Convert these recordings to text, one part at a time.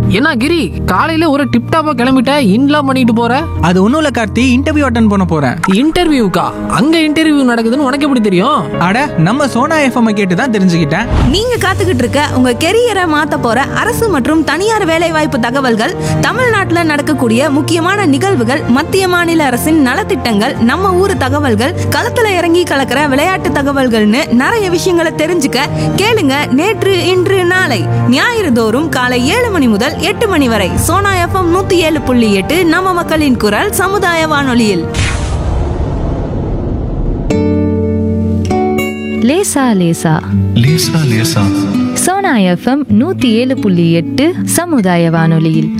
என்ன கிரி காலையில ஒரு டிப் டாப்பா கிளம்பிட்ட இன்லாம் பண்ணிட்டு போற அது ஒன்றும் இல்லை கார்த்தி இன்டர்வியூ அட்டன் பண்ண போகிறேன் இன்டர்வியூக்கா அங்க இன்டர்வியூ நடக்குதுன்னு உனக்கு எப்படி தெரியும் அட நம்ம சோனா எஃப்எம் கேட்டு தான் தெரிஞ்சுக்கிட்டேன் நீங்க காத்துக்கிட்டு இருக்க உங்க கெரியரை மாத்த போற அரசு மற்றும் தனியார் வேலைவாய்ப்பு தகவல்கள் தமிழ்நாட்டுல நடக்கக்கூடிய முக்கியமான நிகழ்வுகள் மத்திய மாநில அரசின் நலத்திட்டங்கள் நம்ம ஊர் தகவல்கள் களத்துல இறங்கி கலக்கிற விளையாட்டு தகவல்கள்னு நிறைய விஷயங்களை தெரிஞ்சுக்க கேளுங்க நேற்று இன்று நாளை ஞாயிறு தோறும் காலை ஏழு மணி முதல் எட்டு மணி வரை சோனா எஃப்எம் நூத்தி ஏழு புள்ளி எட்டு நம்ம மக்களின் குரல் சமுதாய வானொலியில் லேசா லேசா லேசா லேசா சோனா எஃப்எம் நூத்தி ஏழு புள்ளி எட்டு சமுதாய வானொலியில்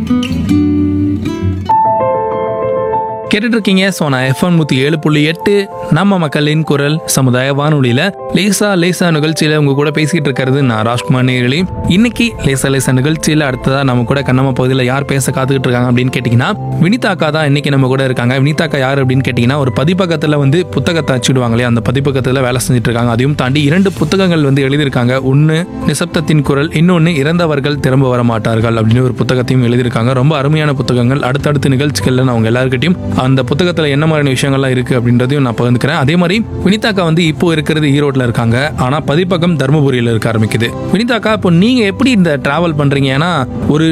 கேட்டுட்டு இருக்கீங்க சோனா எஃப்எம் நூற்றி ஏழு புள்ளி எட்டு நம்ம மக்களின் குரல் சமுதாய வானொலியில் லேசா லேசா நிகழ்ச்சியில் உங்க கூட பேசிக்கிட்டு இருக்கிறது நான் ராஜ்குமார் நேர்களே இன்னைக்கு லேசா லேசா நிகழ்ச்சியில் அடுத்ததா நம்ம கூட கண்ணம்மா பகுதியில் யார் பேச காத்துக்கிட்டு இருக்காங்க அப்படின்னு கேட்டிங்கன்னா வினிதாக்கா தான் இன்னைக்கு நம்ம கூட இருக்காங்க வினிதாக்கா யார் அப்படின்னு கேட்டிங்கன்னா ஒரு பதிப்பகத்தில் வந்து புத்தகத்தை அச்சிடுவாங்க இல்லையா அந்த பதிப்பகத்தில் வேலை செஞ்சுட்டு இருக்காங்க அதையும் தாண்டி இரண்டு புத்தகங்கள் வந்து எழுதியிருக்காங்க ஒன்று நிசப்தத்தின் குரல் இன்னொன்று இறந்தவர்கள் திரும்ப வர மாட்டார்கள் அப்படின்னு ஒரு புத்தகத்தையும் எழுதியிருக்காங்க ரொம்ப அருமையான புத்தகங்கள் அடுத்தடுத்த நிகழ்ச்சிகளில் நான் அவங்க எல்லாருக்கிட்டையும் அந்த புத்தகத்தில் என்ன மாதிரியான விஷயங்கள்லாம் இருக்குது அப்படின்றதையும் நான் பகிர்ந்துக்கிறேன் அதே மாதிரி வினிதாக்கா வந்து இப்போ இருக்கிறது ஈரோட்டில் இருக்காங்க ஆனால் பதிப்பகம் தருமபுரியில் இருக்க ஆரம்பிக்குது வினிதாக்கா இப்போ நீங்கள் எப்படி இந்த டிராவல் பண்ணுறீங்க ஏன்னா ஒரு